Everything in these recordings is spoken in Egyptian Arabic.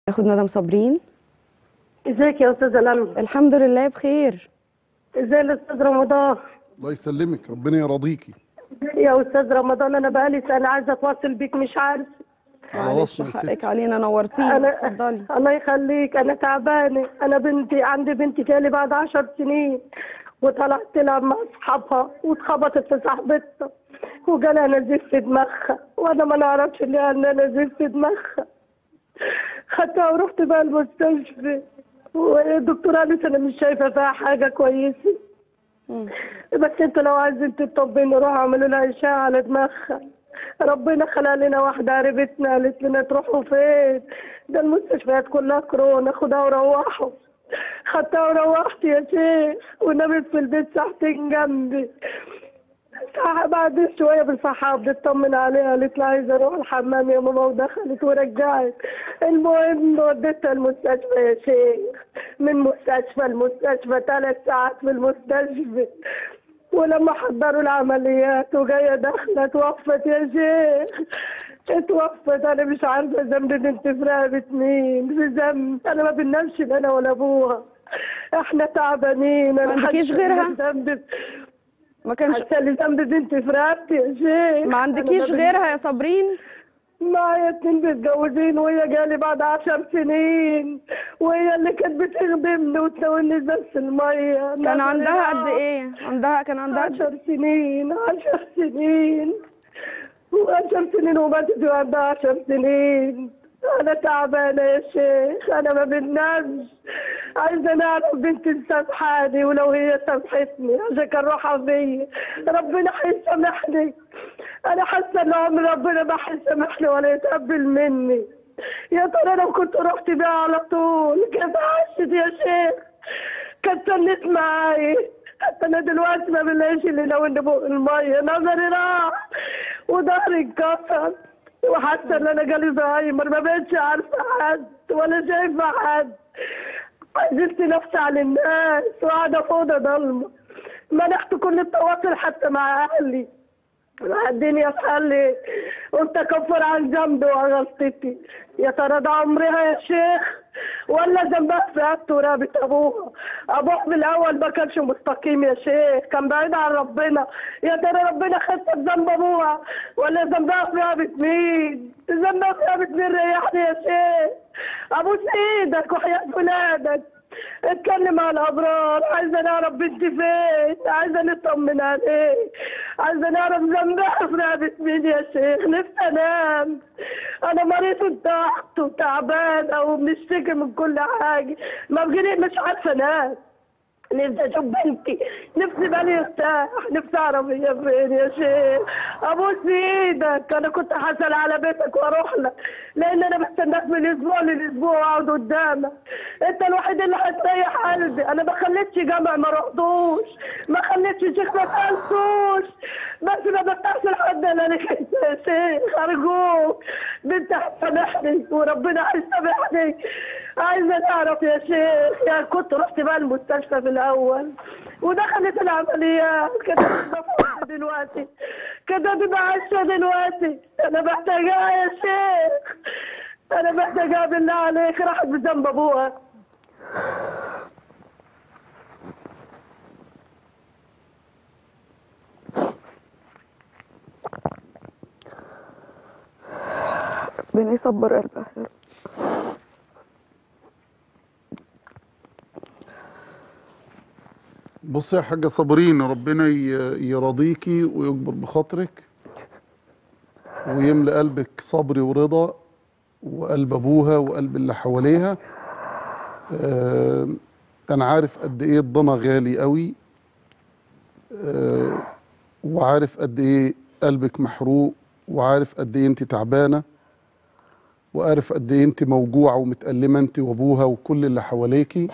ناخد مدام صابرين ازيك يا استاذه لمى الحمد لله بخير ازاي الاستاذ رمضان الله يسلمك ربنا يرضيكي يا استاذ رمضان انا بقالي سنه عايزه اتواصل بيك مش عارف على معلش راسنا يا حقك ستي علينا نورتينا انا اتفضلي الله يخليك انا تعبانه انا بنتي عندي بنتي جالي بعد عشر سنين وطلعت تلعب مع اصحابها واتخبطت في صاحبتها وجالها نزيف في دماغها وانا ما نعرفش اللي عندها نزيف في دماغها خدتها ورحت بقى المستشفى والدكتوره قالت انا مش شايفه فيها حاجه كويسه مم. بس انتوا لو عايزين تطمنوا روحوا اعملوا لها اشعه على دماغها ربنا خلق لنا واحده قريبتنا قالت لنا تروحوا فين ده المستشفيات كلها كورونا خدها وروحوا خدتها وروحت يا شيخ ونامت في البيت ساعتين جنبي ساعة بعد شوية بالصحة بتطمن عليها قالت لي عايزة أروح الحمام يا ماما ودخلت ورجعت المهم وديتها المستشفى يا شيخ من مستشفى لمستشفى ثلاث ساعات في المستشفى ولما حضروا العمليات وجاية داخلة اتوفت يا شيخ اتوفت انا مش عارفه ذنب بنت في رقبه مين في ذنب انا ما بننامش لا انا ولا ابوها احنا تعبانين ما انا عندكيش حاسة غيرها؟ إن ذنب ما كانش حاسه ان ذنب بنتي في رقبتي يا شيخ ما عندكيش أنا غيرها يا صابرين معايا اتنين متجوزين وهي جالي بعد عشر سنين وهي اللي كانت بتخدمني وتسويني بس المية كان نظري عندها قد راح. ايه عندها كان عندها قد عشر سنين عشر سنين وعشر سنين وماتت وعندها عشر سنين أنا تعبانة يا شيخ أنا ما بنامش عايزة نعرف بنتي مسامحاني ولو هي سامحتني عشان كان روحها فيا ربنا هيسامحني أنا حاسة إن عمر ربنا ما هيسامحني ولا يتقبل مني يا ترى لو كنت رحت بيها على طول كانت عاشت يا شيخ كانت تنت معايا حتى انا دلوقتي ما بنلاقيش اللي لو ان بق الميه نظري راح وظهري اتكسر وحتى ان انا جالي زهايمر ما بقتش عارفه حد ولا شايفه حد عزلت نفسي عن الناس وقاعده في اوضه ضلمه منحت كل التواصل حتى مع اهلي الدنيا في حالي قلت اكفر عن ذنبي وغلطتي يا ترى ده عمرها يا شيخ ولا ذنبها في رقبته ورقبة ابوها ابوها في الاول ما كانش مستقيم يا شيخ كان بعيد عن ربنا يا ترى ربنا خدت بذنب ابوها ولا ذنبها في رقبة مين ذنبها في رقبة مين ريحني يا شيخ ابوس ايدك وحياة ولادك اتكلم على الابرار عايزه نعرف بنتي فين عايزه نطمن عليه عايزه نعرف ذنبها في رقبه مين يا شيخ نفسي انام انا مريض الضغط وتعبانه وبنشتكي من كل حاجه ما بجري مش عارفه انام نفسي اشوف بنتي نفسي بالي يرتاح نفسي اعرف هي فين يا شيخ ابوس ايدك انا كنت حاسل على بيتك واروح لك لان انا بستناك من اسبوع للاسبوع واقعد قدامك انت الوحيد اللي هتريح قلبي انا ما خليتش جامع ما رحتوش ما خليتش شيخ ما سالتوش بس ما بفتحش لحد الا لك انت يا شيخ ارجوك بنت هتسامحني وربنا هيسامحني عايزه نعرف يا شيخ يا كنت رحت بقى المستشفى في الاول ودخلت العمليات كده بتبقى دلوقتي كده بتبقى عايشه دلوقتي انا محتاجاها يا شيخ انا محتاجاها بالله عليك راحت بذنب ابوها ربنا يصبر قلبها يا رب. بص يا حاجة صابرين ربنا ي- يرضيكي ويكبر بخاطرك ويملأ قلبك صبر ورضا وقلب أبوها وقلب اللي حواليها آه، أنا عارف قد إيه الضنا غالي قوي آه، وعارف قد إيه قلبك محروق وعارف قد إيه أنت تعبانة وعارف قد إيه أنت موجوعة ومتألمة أنت وأبوها وكل اللي حواليكي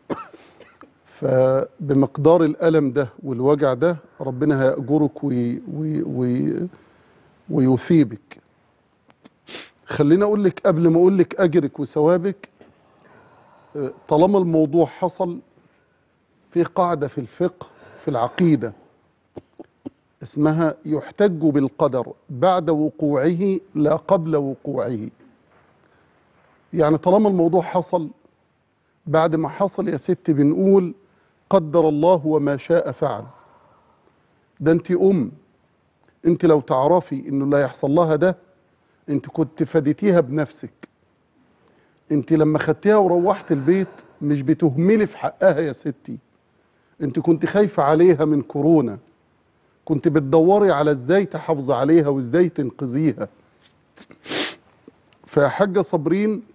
فبمقدار الألم ده والوجع ده ربنا هيأجرك وي وي وي ويثيبك خليني أقول لك قبل ما أقول لك أجرك وثوابك آه، طالما الموضوع حصل في قاعدة في الفقه في العقيدة اسمها يحتج بالقدر بعد وقوعه لا قبل وقوعه يعني طالما الموضوع حصل بعد ما حصل يا ست بنقول قدر الله وما شاء فعل ده انت ام انت لو تعرفي انه اللي هيحصل لها ده انت كنت فديتيها بنفسك انت لما خدتيها وروحت البيت مش بتهملي في حقها يا ستي انت كنت خايفة عليها من كورونا كنت بتدوري على ازاي تحافظي عليها وازاي تنقذيها فيا حاجة صابرين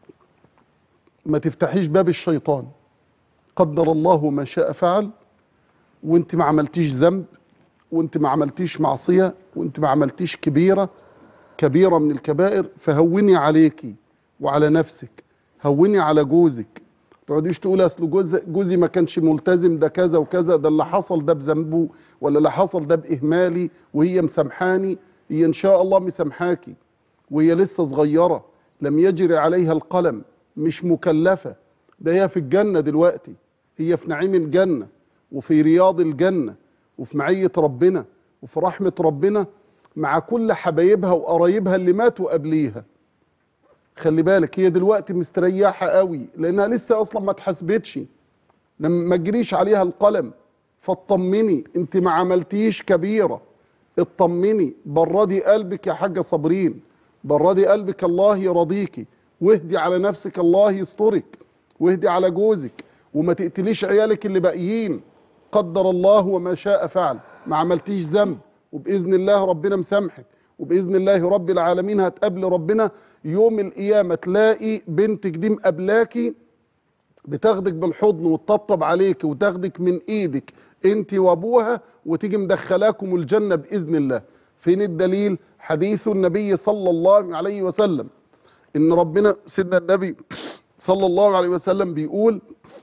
ما تفتحيش باب الشيطان قدر الله ما شاء فعل وانت ما عملتيش ذنب وانت ما عملتيش معصية وانت ما عملتيش كبيرة كبيرة من الكبائر فهوني عليكي وعلى نفسك هوني على جوزك تقعديش تقول اصل جوز جوزي ما كانش ملتزم ده كذا وكذا ده اللي حصل ده بذنبه ولا اللي حصل ده باهمالي وهي مسامحاني هي ان شاء الله مسامحاكي وهي لسه صغيره لم يجري عليها القلم مش مكلفه ده هي في الجنه دلوقتي هي في نعيم الجنه وفي رياض الجنه وفي معيه ربنا وفي رحمه ربنا مع كل حبايبها وقرايبها اللي ماتوا قبليها خلي بالك هي دلوقتي مستريحه قوي لانها لسه اصلا ما اتحاسبتش لما ما تجريش عليها القلم فاطمني انت ما عملتيش كبيره اطمني بردي قلبك يا حاجه صابرين بردي قلبك الله يرضيكي واهدي على نفسك الله يسترك واهدي على جوزك وما تقتليش عيالك اللي باقيين قدر الله وما شاء فعل ما عملتيش ذنب وباذن الله ربنا مسامحك وباذن الله رب العالمين هتقابل ربنا يوم القيامه تلاقي بنتك دي مقابلاكي بتاخدك بالحضن وتطبطب عليك وتاخدك من ايدك انت وابوها وتيجي مدخلاكم الجنه باذن الله فين الدليل حديث النبي صلى الله عليه وسلم ان ربنا سيدنا النبي صلى الله عليه وسلم بيقول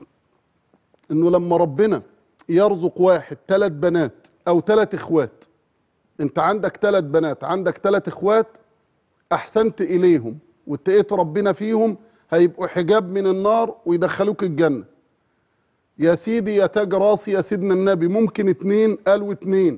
انه لما ربنا يرزق واحد ثلاث بنات او ثلاث اخوات انت عندك ثلاث بنات عندك ثلاث اخوات احسنت اليهم واتقيت ربنا فيهم هيبقوا حجاب من النار ويدخلوك الجنة يا سيدي يا تاج راسي يا سيدنا النبي ممكن اتنين قالوا اتنين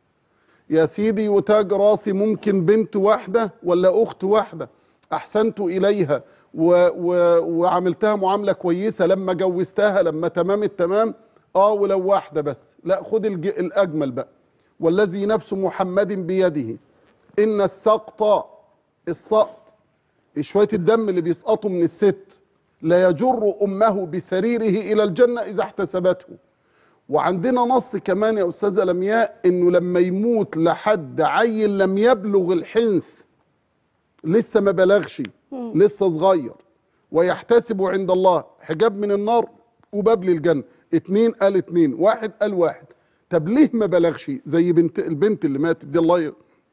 يا سيدي وتاج راسي ممكن بنت واحدة ولا اخت واحدة احسنت اليها و و وعملتها معاملة كويسة لما جوزتها لما تمام التمام اه ولو واحدة بس لا خد الج... الاجمل بقى والذي نفس محمد بيده ان السقط السقط شويه الدم اللي بيسقطوا من الست لا يجر امه بسريره الى الجنه اذا احتسبته وعندنا نص كمان يا استاذه لمياء انه لما يموت لحد عيل لم يبلغ الحنث لسه ما بلغش لسه صغير ويحتسب عند الله حجاب من النار وباب للجنه اتنين قال اتنين واحد قال واحد طب ليه ما بلغش زي بنت البنت اللي ماتت دي الله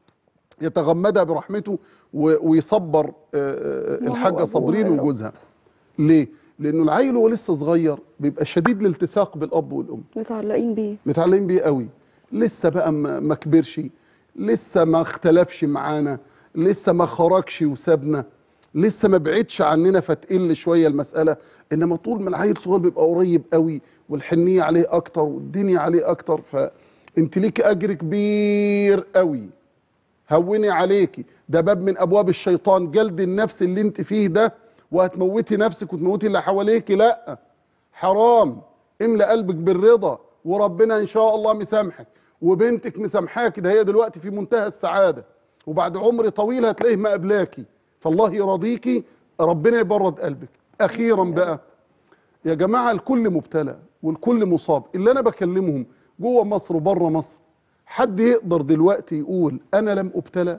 يتغمدها برحمته و- ويصبر آه، آه، ما هو الحاجه أبوها صابرين يا رب. وجوزها ليه لانه العيل وهو لسه صغير بيبقى شديد الالتصاق بالاب والام متعلقين بيه متعلقين بيه قوي لسه بقى ما ما كبرش لسه ما اختلفش معانا لسه ما خرجش وسابنا لسه ما بعدش عننا فتقل شويه المساله انما طول ما العيل صغير بيبقى قريب قوي والحنيه عليه اكتر والدنيا عليه اكتر فانت ليك اجر كبير قوي هوني عليكي ده باب من ابواب الشيطان جلد النفس اللي انت فيه ده وهتموتي نفسك وتموتي اللي حواليكي لا حرام املى قلبك بالرضا وربنا ان شاء الله مسامحك وبنتك مسامحاك ده هي دلوقتي في منتهى السعاده وبعد عمر طويل هتلاقيه ما قبلاكي فالله يرضيكي ربنا يبرد قلبك اخيرا بقى يا جماعه الكل مبتلى والكل مصاب اللي انا بكلمهم جوه مصر وبره مصر حد يقدر دلوقتي يقول انا لم ابتلى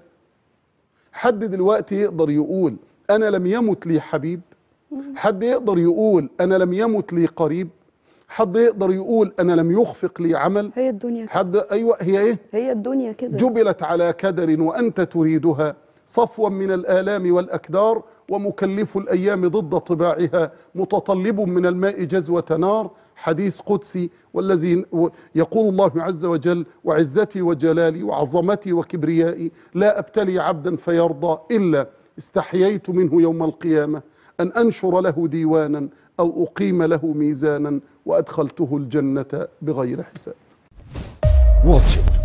حد دلوقتي يقدر يقول انا لم يمت لي حبيب حد يقدر يقول انا لم يمت لي قريب حد يقدر يقول انا لم يخفق لي عمل هي الدنيا كده. حد ايوه هي ايه هي الدنيا كده جبلت على كدر وانت تريدها صفوا من الالام والاكدار ومكلف الايام ضد طباعها متطلب من الماء جزوه نار حديث قدسي والذي يقول الله عز وجل وعزتي وجلالي وعظمتي وكبريائي لا ابتلي عبدا فيرضى الا استحييت منه يوم القيامه ان انشر له ديوانا او اقيم له ميزانا وادخلته الجنه بغير حساب واتش إت